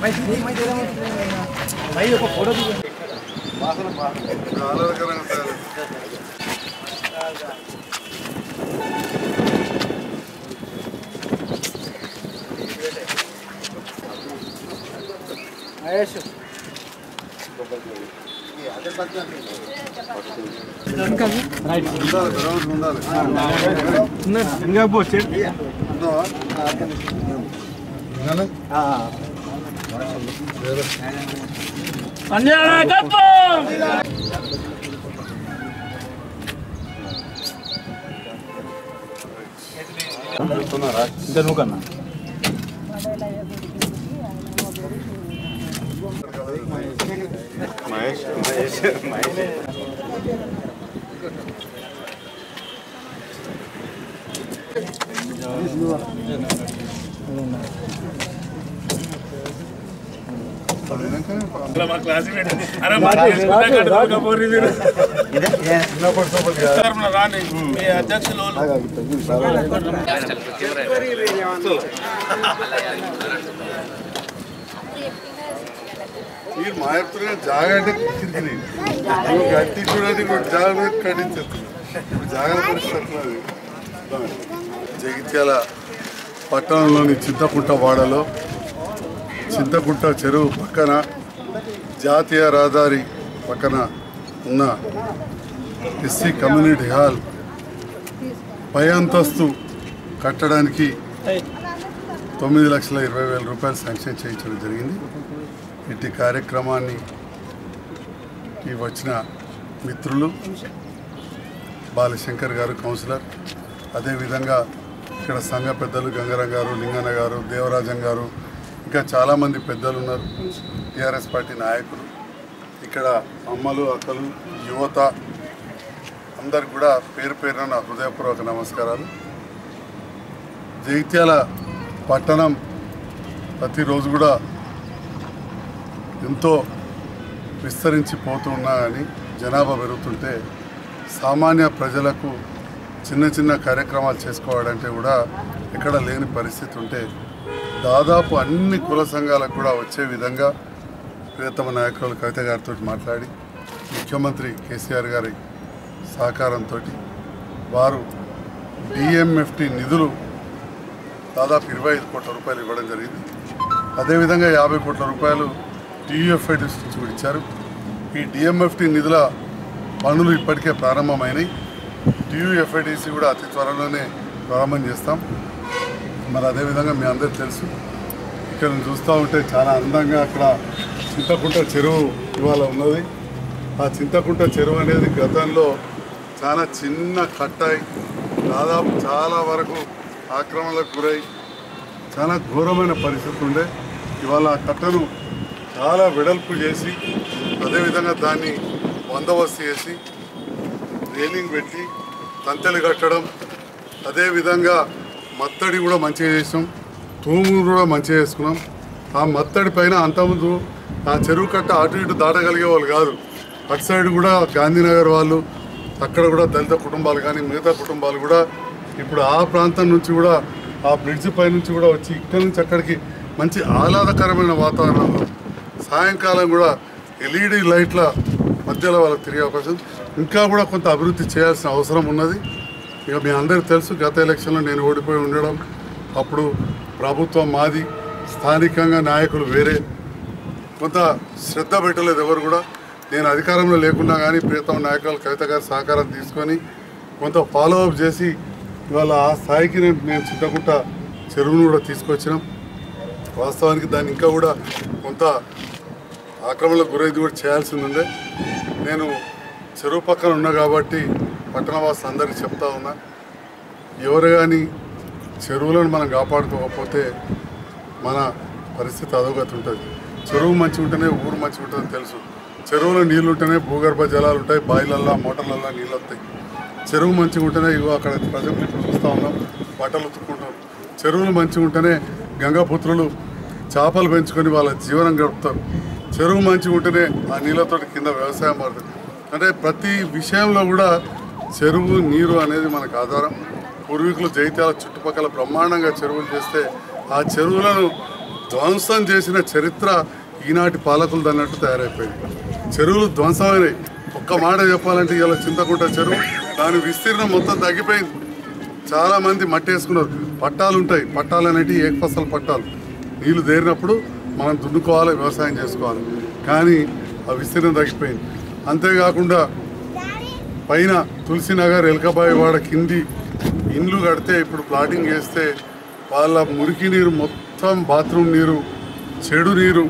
ఆహ్లాదకరంగా తయారు ఉండాలి గ్రౌండ్ ఉండాలి ఇంకా పోతే ఉన్నావా? ఉన్నానా? వేరే. ఉన్నారా? ఇంకా నువ్వు కన్నా మహేష్ మహేష్ మహేష్ మా క్లాస్మేట్ అరే మా చిన్నప్పటి చిన్నప్పటి కాదు. రాని మీ అధ్యక్షులు మీరు మా చెప్తున్నా జాగా అంటే తిరిగి నువ్వు గట్టి చూడండి నువ్వు జాగా మీద కట్టించదు జాగా పరిస్థితి జగిత్యాల పట్టణంలోని చింతకుంట వాడలో చింతకుంట చెరువు పక్కన జాతీయ రహదారి పక్కన ఉన్న ఎస్సీ కమ్యూనిటీ హాల్ పై అంతస్తు కట్టడానికి తొమ్మిది లక్షల ఇరవై వేల రూపాయలు శాంక్షన్ చేయించడం జరిగింది ఇట్టి కార్యక్రమాన్ని ఈ వచ్చిన మిత్రులు బాలశంకర్ గారు కౌన్సిలర్ అదేవిధంగా ఇక్కడ సంఘ పెద్దలు గంగారం గారు లింగన్న గారు దేవరాజన్ గారు ఇంకా చాలామంది పెద్దలు ఉన్నారు టీఆర్ఎస్ పార్టీ నాయకులు ఇక్కడ అమ్మలు అక్కలు యువత అందరికి కూడా పేరు పేరున నా హృదయపూర్వక నమస్కారాలు జగిత్యాల పట్టణం ప్రతిరోజు కూడా ఎంతో విస్తరించి పోతున్నాయని జనాభా పెరుగుతుంటే సామాన్య ప్రజలకు చిన్న చిన్న కార్యక్రమాలు చేసుకోవాలంటే కూడా ఎక్కడ లేని పరిస్థితి ఉంటే దాదాపు అన్ని కుల సంఘాలకు కూడా వచ్చే విధంగా ప్రియతమ నాయకులు కవిత గారితో మాట్లాడి ముఖ్యమంత్రి కేసీఆర్ గారి సహకారంతో వారు డిఎంఎఫ్టి నిధులు దాదాపు ఇరవై ఐదు కోట్ల రూపాయలు ఇవ్వడం జరిగింది అదేవిధంగా యాభై కోట్ల రూపాయలు టీయూఎఫ్ఐడిస్ నుంచి కూడా ఇచ్చారు ఈ డిఎంఎఫ్టి నిధుల పనులు ఇప్పటికే ప్రారంభమైనాయి టీయూఎఫ్ఐడిసి కూడా అతి త్వరలోనే ప్రారంభం చేస్తాం మరి అదేవిధంగా మీ అందరికీ తెలుసు ఇక్కడ నుంచి చూస్తూ ఉంటే చాలా అందంగా అక్కడ చింతకుంట చెరువు ఇవాళ ఉన్నది ఆ చింతకుంట చెరువు అనేది గతంలో చాలా చిన్న కట్టాయి దాదాపు చాలా వరకు ఆక్రమణలకు గురై చాలా ఘోరమైన పరిస్థితి ఉండే ఇవాళ ఆ కట్టను చాలా వెడల్పు చేసి అదేవిధంగా దాన్ని బందోబస్తు చేసి రైలింగ్ పెట్టి తంతెలు కట్టడం అదేవిధంగా మత్తడి కూడా మంచిగా చేసాం తూము కూడా మంచిగా చేసుకున్నాం ఆ మత్తడి పైన అంతకుముందు ఆ చెరువు కట్ట అటు ఇటు దాటగలిగే వాళ్ళు కాదు అటు సైడ్ కూడా గాంధీనగర్ వాళ్ళు అక్కడ కూడా దళిత కుటుంబాలు కానీ మిగతా కుటుంబాలు కూడా ఇప్పుడు ఆ ప్రాంతం నుంచి కూడా ఆ బ్రిడ్జ్ పై నుంచి కూడా వచ్చి ఇక్కడి నుంచి అక్కడికి మంచి ఆహ్లాదకరమైన వాతావరణంలో సాయంకాలం కూడా ఎల్ఈడి లైట్ల మధ్యలో వాళ్ళకి తిరిగే అవకాశం ఇంకా కూడా కొంత అభివృద్ధి చేయాల్సిన అవసరం ఉన్నది ఇక మీ అందరికీ తెలుసు గత ఎలక్షన్లో నేను ఓడిపోయి ఉండడం అప్పుడు ప్రభుత్వం మాది స్థానికంగా నాయకులు వేరే కొంత శ్రద్ధ పెట్టలేదు ఎవరు కూడా నేను అధికారంలో లేకున్నా కానీ ప్రియతమ నాయకులు కవిత గారి సహకారం తీసుకొని కొంత ఫాలో అప్ చేసి ఇవాళ ఆ స్థాయికి నేను నేను చింతకుంట చెరువును కూడా తీసుకొచ్చినాం వాస్తవానికి దాన్ని ఇంకా కూడా కొంత ఆక్రమణకు గురైంది కూడా చేయాల్సింది ఉండే నేను చెరువు పక్కన ఉన్నా కాబట్టి పట్టణవాసులు అందరికీ చెప్తా ఉన్నా ఎవరు కానీ చెరువులను మనం కాపాడుకోకపోతే మన పరిస్థితి అధోగతి ఉంటుంది చెరువు మంచిగా ఉంటేనే ఊరు మంచిగా ఉంటుందని తెలుసు చెరువులో నీళ్ళు ఉంటేనే భూగర్భ జలాలు ఉంటాయి బాయిలల్లో మోటార్లల్లో నీళ్ళు వస్తాయి చెరువు మంచిగా ఉంటేనే ఇగో అక్కడ ప్రజలు ఇప్పుడు చూస్తూ ఉన్నాం బట్టలు ఉతుక్కుంటాం చెరువులు మంచిగా ఉంటేనే గంగాపుత్రులు చేపలు పెంచుకొని వాళ్ళ జీవనం గడుపుతారు చెరువు మంచిగా ఉంటేనే ఆ నీళ్ళతో కింద వ్యవసాయం మారుతుంది అంటే ప్రతి విషయంలో కూడా చెరువు నీరు అనేది మనకు ఆధారం పూర్వీకులు జైత్యాల చుట్టుపక్కల బ్రహ్మాండంగా చెరువులు చేస్తే ఆ చెరువులను ధ్వంసం చేసిన చరిత్ర ఈనాటి పాలకులు అన్నట్టు తయారైపోయింది చెరువులు ధ్వంసమైనాయి ఒక్క మాట చెప్పాలంటే ఇలా చింతకుంట చెరువు దాని విస్తీర్ణం మొత్తం తగ్గిపోయింది చాలా మంది మట్టి వేసుకున్నారు పట్టాలు ఉంటాయి పట్టాలు అనేటివి ఏకఫసల పట్టాలు నీళ్లు దేరినప్పుడు మనం దున్నుకోవాలి వ్యవసాయం చేసుకోవాలి కానీ ఆ విస్తీర్ణం తగ్గిపోయింది అంతేకాకుండా పైన తులసినగర్ ఎలకబాయి వాడ కింది ఇండ్లు కడితే ఇప్పుడు ప్లాటింగ్ చేస్తే వాళ్ళ మురికి నీరు మొత్తం బాత్రూమ్ నీరు చెడు నీరు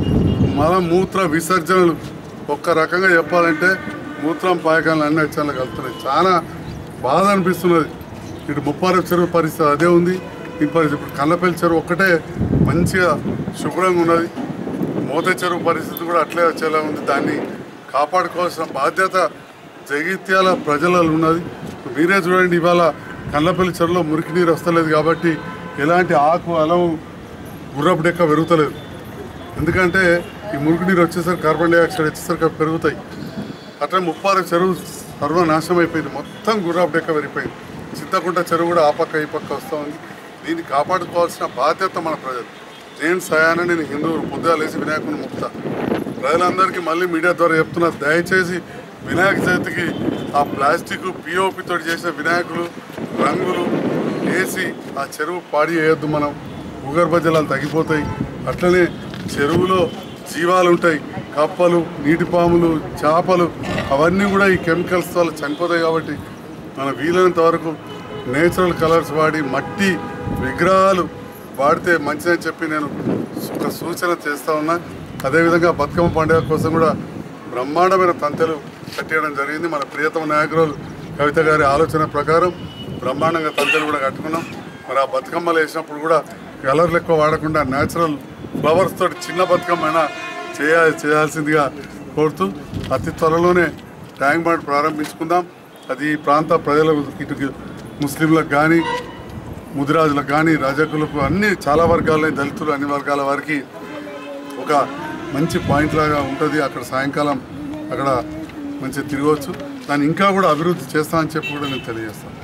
మల మూత్ర విసర్జనలు ఒక్క రకంగా చెప్పాలంటే మూత్రం పాయకాలను అన్ని వచ్చాను కలుగుతున్నాయి చాలా బాధ అనిపిస్తున్నది ఇటు ముప్పారం చెరువు పరిస్థితి అదే ఉంది ఈ పరిస్థితి ఇప్పుడు కన్నపల్లి చెరువు ఒక్కటే మంచిగా శుభ్రంగా ఉన్నది మోత చెరువు పరిస్థితి కూడా అట్లే వచ్చేలా ఉంది దాన్ని కాపాడుకోవాల్సిన బాధ్యత జగిత్యాల ప్రజలలో ఉన్నది మీరే చూడండి ఇవాళ కన్నపల్లి చెరువులో మురికి నీరు వస్తలేదు కాబట్టి ఎలాంటి ఆకు అలవు గుర్రపు డెక్క పెరుగుతలేదు ఎందుకంటే ఈ మురికి నీరు వచ్చేసరికి కార్బన్ డైఆక్సైడ్ వచ్చేసరికి అవి పెరుగుతాయి అట్లా ముప్పారు చెరువు సర్వనాశనం అయిపోయింది మొత్తం గుర్రాపు డెక్క పెరిగిపోయింది చింతకుంట చెరువు కూడా ఆ పక్క ఈ పక్క వస్తూ ఉంది దీన్ని కాపాడుకోవాల్సిన బాధ్యత మన ప్రజలు నేను సయాన నేను హిందువులు పొద్దుగా లేచి వినాయకుని ముక్తా ప్రజలందరికీ మళ్ళీ మీడియా ద్వారా చెప్తున్నా దయచేసి వినాయక చవితికి ఆ ప్లాస్టిక్ పిఓపి తోటి చేసిన వినాయకులు రంగులు వేసి ఆ చెరువు పాడి వేయొద్దు మనం భూగర్భ జలాలు తగ్గిపోతాయి అట్లనే చెరువులో జీవాలు ఉంటాయి కప్పలు నీటిపాములు చేపలు అవన్నీ కూడా ఈ కెమికల్స్ వల్ల చనిపోతాయి కాబట్టి మన వీలైనంత వరకు నేచురల్ కలర్స్ వాడి మట్టి విగ్రహాలు వాడితే మంచిదని చెప్పి నేను ఒక సూచన చేస్తా ఉన్నా అదేవిధంగా బతుకమ్మ పండుగ కోసం కూడా బ్రహ్మాండమైన తంతెలు కట్టేయడం జరిగింది మన ప్రియతమ నాయకురాలు కవిత గారి ఆలోచన ప్రకారం బ్రహ్మాండంగా తంతెలు కూడా కట్టుకున్నాం మరి ఆ బతుకమ్మలు వేసినప్పుడు కూడా కలర్లు ఎక్కువ వాడకుండా న్యాచురల్ ఫ్లవర్స్ తోటి చిన్న బతుకమ్మ అయినా చేయ చేయాల్సిందిగా కోరుతూ అతి త్వరలోనే ట్యాంక్ బండ్ ప్రారంభించుకుందాం అది ఈ ప్రాంత ప్రజలకు ఇటు ముస్లింలకు కానీ ముదిరాజులకు కానీ రజకులకు అన్ని చాలా వర్గాల దళితులు అన్ని వర్గాల వారికి ఒక మంచి పాయింట్ లాగా ఉంటుంది అక్కడ సాయంకాలం అక్కడ మంచిగా తిరగవచ్చు దాన్ని ఇంకా కూడా అభివృద్ధి చేస్తామని చెప్పి కూడా నేను తెలియజేస్తాను